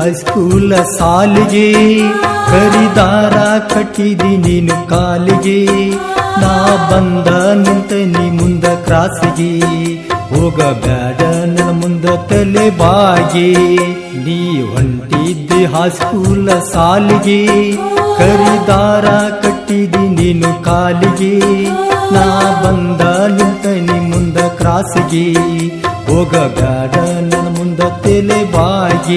ಹೈಸ್ಕೂಲ ಸಾಲಿಗೆ ಕರಿದಾರ ಕಟ್ಟಿದಿ ನೀನು ಕಾಲಿಗೆ ನಾ ಬಂದ ನಿಂತ ನೀ ಮುಂದ ಕ್ರಾಸಿಗೆ ಹೋಗಬೇಡ ನನ್ನ ಮುಂದ ತಲೆ ಬಾಗಿ ನೀ ಹೊಂಟಿದ್ದಿ ಹೈಸ್ಕೂಲ ಸಾಲಿಗೆ ಕರಿದಾರ ಕಟ್ಟಿದಿ ನೀನು ಕಾಲಿಗೆ ನಾ ಬಂದ ನಿಂತ ನೀ ಮುಂದ ಕ್ರಾಸಿಗೆ ಹೋಗಬೇಡ ನನ್ನ ಮುಂದ ತಲೆ ಬಾಗಿ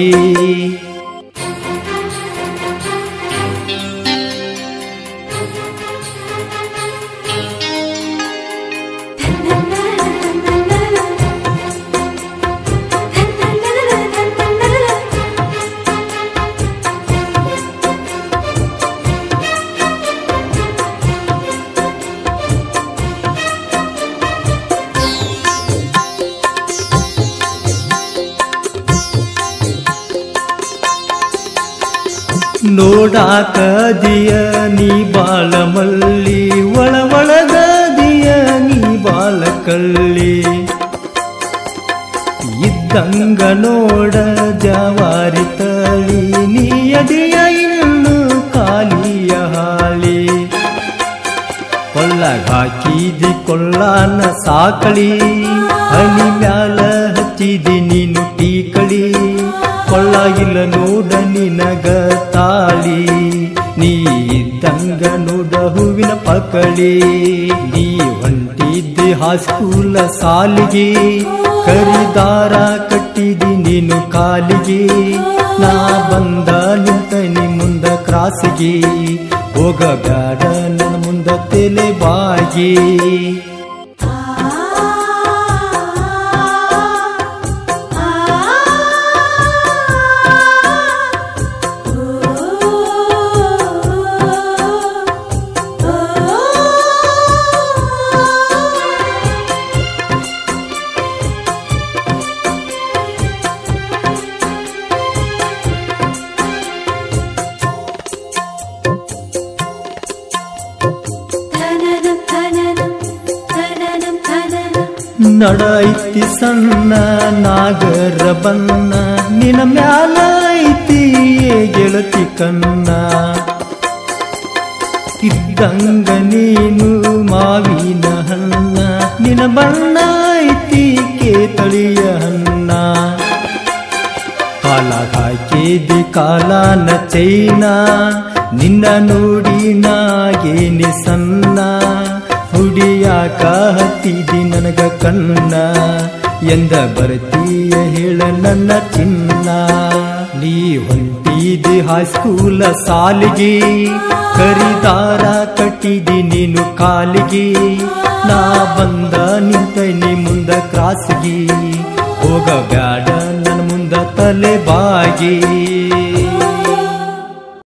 ನೋಡಾಕದಿಯ ನೀ ಬಾಳ ಮಲ್ಲಿ ಒಳ ಒಳಗದಿಯ ನೀ ಬಾಳ ಕಳ್ಳಿ ಇದ್ದಂಗ ನೋಡ ಜವಾರಿ ತಳಿ ನೀ ಅದಿಯ ಇನ್ನು ಕಾಲಿಯ ಹಾಳಿ ಕೊಳ್ಳಗ ಹಾಕಿದಿ ಕೊಳ್ಳಾನ ಸಾಕಳಿ ಹನಿ ಮ್ಯಾಲ ಹಚ್ಚಿದಿ ನೀನು ಟೀಕಳಿ ಕೊಳ್ಳ ಇಲ್ಲ ನೋಡ ನಿನಗ ತಾಳಿ ನೀ ಇದ್ದಂಗ ನೋಡ ಹೂವಿನ ಪಕಳಿ ನೀ ಹೊಂಟಿದ್ದಿ ಹಾಸ್ಕೂಲ ಸಾಲಿಗೆ ಕರಿದಾರ ಕಟ್ಟಿದಿ ನೀನು ಕಾಲಿಗೆ ನಾ ಬಂದ ನಿಂತ ನೀ ಮುಂದ ಕ್ರಾಸಿಗೆ ಹೋಗಬೇಡ ನನ್ನ ಮುಂದ ತಲೆ ಬಾಗಿ ನಡೈತಿ ಸಣ್ಣ ನಾಗರ ಬನ್ನ ನಿನ ಮ್ಯಾಲ ಐತಿ ಏ ಗೆಳತಿ ಕನ್ನ ಇದ್ದಂಗ ನೀನು ಮಾವಿನ ಹಣ್ಣ ನಿನ ಬಣ್ಣ ಐತಿ ಕೇತಳಿಯ ಹಣ್ಣ ಕಾಲ ಹಾಕಿದಿ ಕಾಲಾನ ಚೈನ ನಿನ್ನ ನೋಡಿ ನಾಗೇನಿ ಸಣ್ಣ ಹುಡಿಯಾಕ ಹತ್ತಿದಿ ನನಗ ಕಣ್ಣ ಎಂದ ಬರ್ತೀಯ ಹೇಳ ನನ್ನ ಚಿನ್ನ ನೀ ಹೊಂಟಿದಿ ಹೈಸ್ಕೂಲ ಸಾಲಿಗೆ ಕರಿದಾರ ಕಟ್ಟಿದಿ ನೀನು ಕಾಲಿಗೆ ನಾ ಬಂದ ನಿಂತ ನೀ ಮುಂದ ಕ್ರಾಸಿಗೆ ಹೋಗಬೇಡ ನನ್ನ ಮುಂದ ತಲೆ ಬಾಗಿ